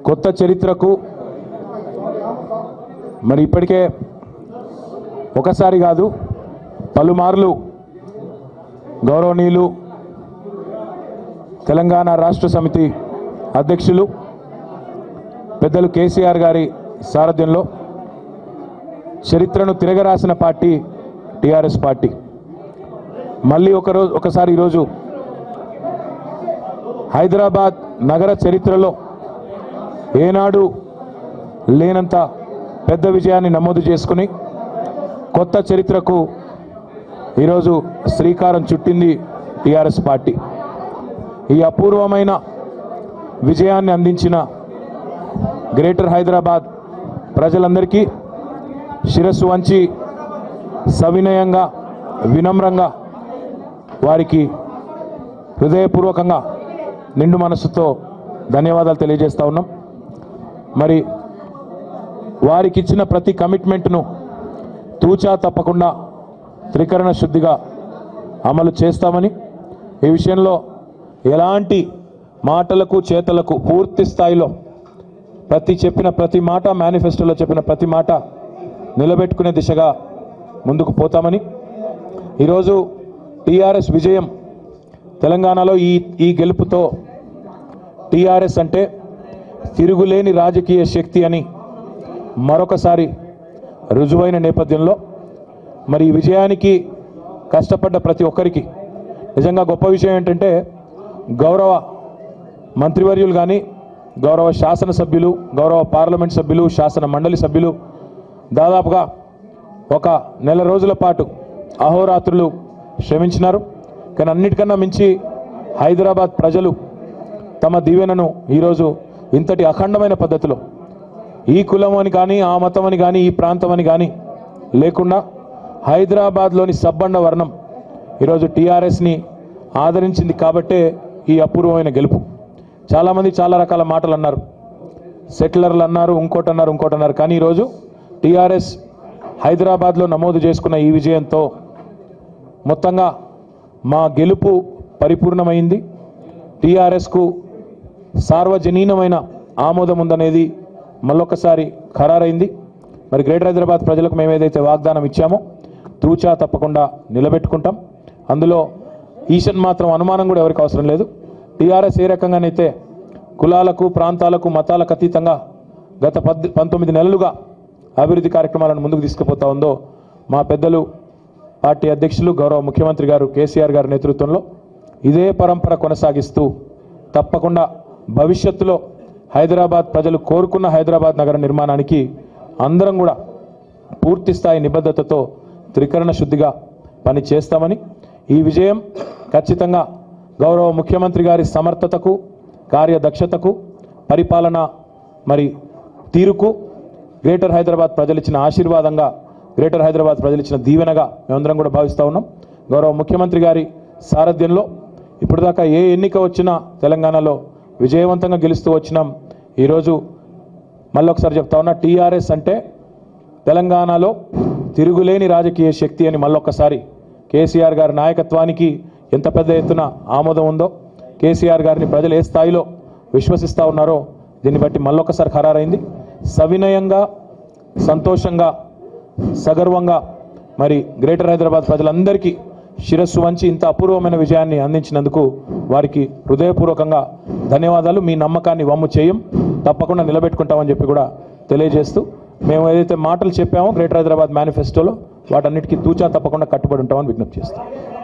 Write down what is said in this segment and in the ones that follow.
కొత్త చరిత్రకు మరి ఇప్పటికే ఒకసారి కాదు పలుమార్లు గౌరవనీయులు తెలంగాణ రాష్ట్ర సమితి అధ్యక్షులు పెద్దలు కేసీఆర్ గారి సారథ్యంలో చరిత్రను తిరగరాసిన పార్టీ టీఆర్ఎస్ పార్టీ మళ్ళీ ఒకరోజు ఒకసారి ఈరోజు హైదరాబాద్ నగర చరిత్రలో ఏనాడు లేనంత పెద్ద విజయాన్ని నమోదు చేసుకుని కొత్త చరిత్రకు ఈరోజు శ్రీకారం చుట్టింది టీఆర్ఎస్ పార్టీ ఈ అపూర్వమైన విజయాన్ని అందించిన గ్రేటర్ హైదరాబాద్ ప్రజలందరికీ శిరస్సు వంచి సవినయంగా వినమ్రంగా వారికి హృదయపూర్వకంగా నిండు మనస్సుతో ధన్యవాదాలు తెలియజేస్తా ఉన్నాం మరి వారికి ఇచ్చిన ప్రతి కమిట్మెంట్ను తూచా తప్పకుండా త్రికరణ శుద్ధిగా అమలు చేస్తామని ఈ విషయంలో ఎలాంటి మాటలకు చేతలకు పూర్తి స్థాయిలో ప్రతి చెప్పిన ప్రతి మాట మేనిఫెస్టోలో చెప్పిన ప్రతి మాట నిలబెట్టుకునే దిశగా ముందుకు పోతామని ఈరోజు టీఆర్ఎస్ విజయం తెలంగాణలో ఈ ఈ గెలుపుతో టీఆర్ఎస్ అంటే తిరుగులేని రాజకీయ శక్తి అని మరొకసారి రుజువైన నేపథ్యంలో మరి ఈ విజయానికి కష్టపడ్డ ప్రతి ఒక్కరికి నిజంగా గొప్ప విషయం ఏంటంటే గౌరవ మంత్రివర్యులు కానీ గౌరవ శాసనసభ్యులు గౌరవ పార్లమెంట్ సభ్యులు శాసన మండలి సభ్యులు దాదాపుగా ఒక నెల రోజుల పాటు అహోరాత్రులు శ్రమించినారు కానీ అన్నిటికన్నా మించి హైదరాబాద్ ప్రజలు తమ దీవెనను ఈరోజు ఇంతటి అఖండమైన పద్ధతిలో ఈ కులం అని కానీ ఆ మతం అని కానీ ఈ ప్రాంతం అని కానీ లేకుండా హైదరాబాద్లోని సబ్బండ వర్ణం ఈరోజు టీఆర్ఎస్ని ఆదరించింది కాబట్టే ఈ అపూర్వమైన గెలుపు చాలామంది చాలా రకాల మాటలు అన్నారు సెటిలర్లు అన్నారు ఇంకోటి అన్నారు ఇంకోటి అన్నారు కానీ ఈరోజు టీఆర్ఎస్ హైదరాబాద్లో నమోదు చేసుకున్న ఈ విజయంతో మొత్తంగా మా గెలుపు పరిపూర్ణమైంది టీఆర్ఎస్కు సార్వజనీనమైన ఆమోదం ఉందనేది మళ్ళొకసారి ఖరారైంది మరి గ్రేటర్ హైదరాబాద్ ప్రజలకు మేము ఏదైతే వాగ్దానం ఇచ్చామో తూచా తప్పకుండా నిలబెట్టుకుంటాం అందులో ఈషన్ మాత్రం అనుమానం కూడా ఎవరికి అవసరం లేదు టీఆర్ఎస్ ఏ రకంగానైతే కులాలకు ప్రాంతాలకు మతాలకు అతీతంగా గత పద్ పంతొమ్మిది నెలలుగా అభివృద్ధి కార్యక్రమాలను ముందుకు తీసుకుపోతా ఉందో మా పెద్దలు పార్టీ అధ్యక్షులు గౌరవ ముఖ్యమంత్రి గారు కేసీఆర్ గారి నేతృత్వంలో ఇదే పరంపర కొనసాగిస్తూ తప్పకుండా భవిష్యత్తులో హైదరాబాద్ ప్రజలు కోరుకున్న హైదరాబాద్ నగర నిర్మాణానికి అందరం కూడా పూర్తి స్థాయి నిబద్ధతతో త్రికరణ శుద్ధిగా పని చేస్తామని ఈ విజయం ఖచ్చితంగా గౌరవ ముఖ్యమంత్రి గారి సమర్థతకు కార్యదక్షతకు పరిపాలన మరి తీరుకు గ్రేటర్ హైదరాబాద్ ప్రజలు ఇచ్చిన ఆశీర్వాదంగా గ్రేటర్ హైదరాబాద్ ప్రజలు ఇచ్చిన దీవెనగా మేమందరం కూడా భావిస్తూ ఉన్నాం గౌరవ ముఖ్యమంత్రి గారి సారథ్యంలో ఇప్పుడు దాకా ఏ ఎన్నిక వచ్చినా తెలంగాణలో విజయవంతంగా గెలుస్తూ వచ్చినాం ఈరోజు మళ్ళీ ఒకసారి చెప్తా ఉన్నా టీఆర్ఎస్ అంటే తెలంగాణలో తిరుగులేని రాజకీయ శక్తి అని మళ్ళొక్కసారి కేసీఆర్ గారి నాయకత్వానికి ఎంత పెద్ద ఎత్తున ఆమోదం ఉందో కేసీఆర్ గారిని ప్రజలు ఏ స్థాయిలో విశ్వసిస్తూ ఉన్నారో దీన్ని బట్టి మళ్ళొక్కసారి ఖరారైంది సవినయంగా సంతోషంగా సగర్వంగా మరి గ్రేటర్ హైదరాబాద్ ప్రజలందరికీ శిరస్సు వంచి ఇంత అపూర్వమైన విజయాన్ని అందించినందుకు వారికి హృదయపూర్వకంగా ధన్యవాదాలు మీ నమ్మకాన్ని వమ్ము చేయం తప్పకుండా నిలబెట్టుకుంటామని చెప్పి కూడా తెలియజేస్తూ మేము ఏదైతే మాటలు చెప్పామో గ్రేటర్ హైదరాబాద్ మేనిఫెస్టోలో వాటన్నిటికీ తూచా తప్పకుండా కట్టుబడి ఉంటామని విజ్ఞప్తి చేస్తాం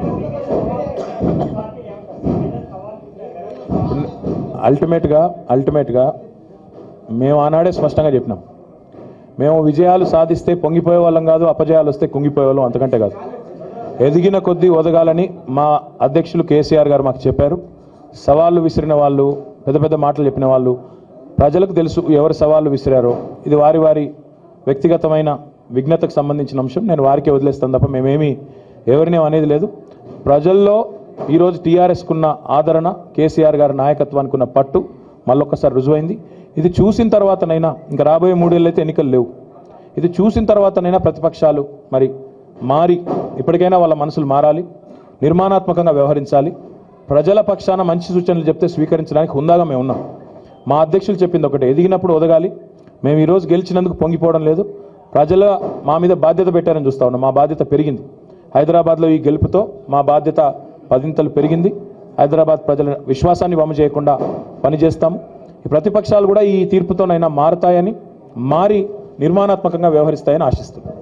అల్టిమేట్గా అల్టిమేట్గా మేము ఆనాడే స్పష్టంగా చెప్పినాం మేము విజయాలు సాధిస్తే పొంగిపోయే వాళ్ళం కాదు అపజయాలు వస్తే కుంగిపోయే వాళ్ళం అంతకంటే కాదు ఎదిగిన కొద్దీ ఒదగాలని మా అధ్యక్షులు కేసీఆర్ గారు మాకు చెప్పారు సవాళ్ళు విసిరిన వాళ్ళు పెద్ద పెద్ద మాటలు చెప్పిన వాళ్ళు ప్రజలకు తెలుసు ఎవరు సవాళ్ళు విసిరారో ఇది వారి వారి వ్యక్తిగతమైన విఘ్నతకు సంబంధించిన అంశం నేను వారికే వదిలేస్తాను తప్ప మేమేమి ఎవరిని అనేది లేదు ప్రజల్లో ఈరోజు టీఆర్ఎస్కున్న ఆదరణ కేసీఆర్ గారి నాయకత్వానికి ఉన్న పట్టు మళ్ళొక్కసారి రుజువైంది ఇది చూసిన తర్వాతనైనా ఇంకా రాబోయే మూడేళ్ళు అయితే ఎన్నికలు లేవు ఇది చూసిన తర్వాతనైనా ప్రతిపక్షాలు మరి మారి ఇప్పటికైనా వాళ్ళ మనసులు మారాలి నిర్మాణాత్మకంగా వ్యవహరించాలి ప్రజల పక్షాన మంచి సూచనలు చెప్తే స్వీకరించడానికి హుందాగా మేము ఉన్నాం మా అధ్యక్షులు చెప్పింది ఒకటే ఎదిగినప్పుడు ఒదగాలి మేము ఈరోజు గెలిచినందుకు పొంగిపోవడం లేదు ప్రజల మా మీద బాధ్యత పెట్టారని చూస్తా ఉన్నాం మా బాధ్యత పెరిగింది హైదరాబాద్లో ఈ గెలుపుతో మా బాధ్యత పదింతలు పెరిగింది హైదరాబాద్ ప్రజల విశ్వాసాన్ని వమ్ము చేయకుండా పనిచేస్తాము ఈ ప్రతిపక్షాలు కూడా ఈ తీర్పుతోనైనా మారతాయని మారి నిర్మాణాత్మకంగా వ్యవహరిస్తాయని ఆశిస్తున్నాం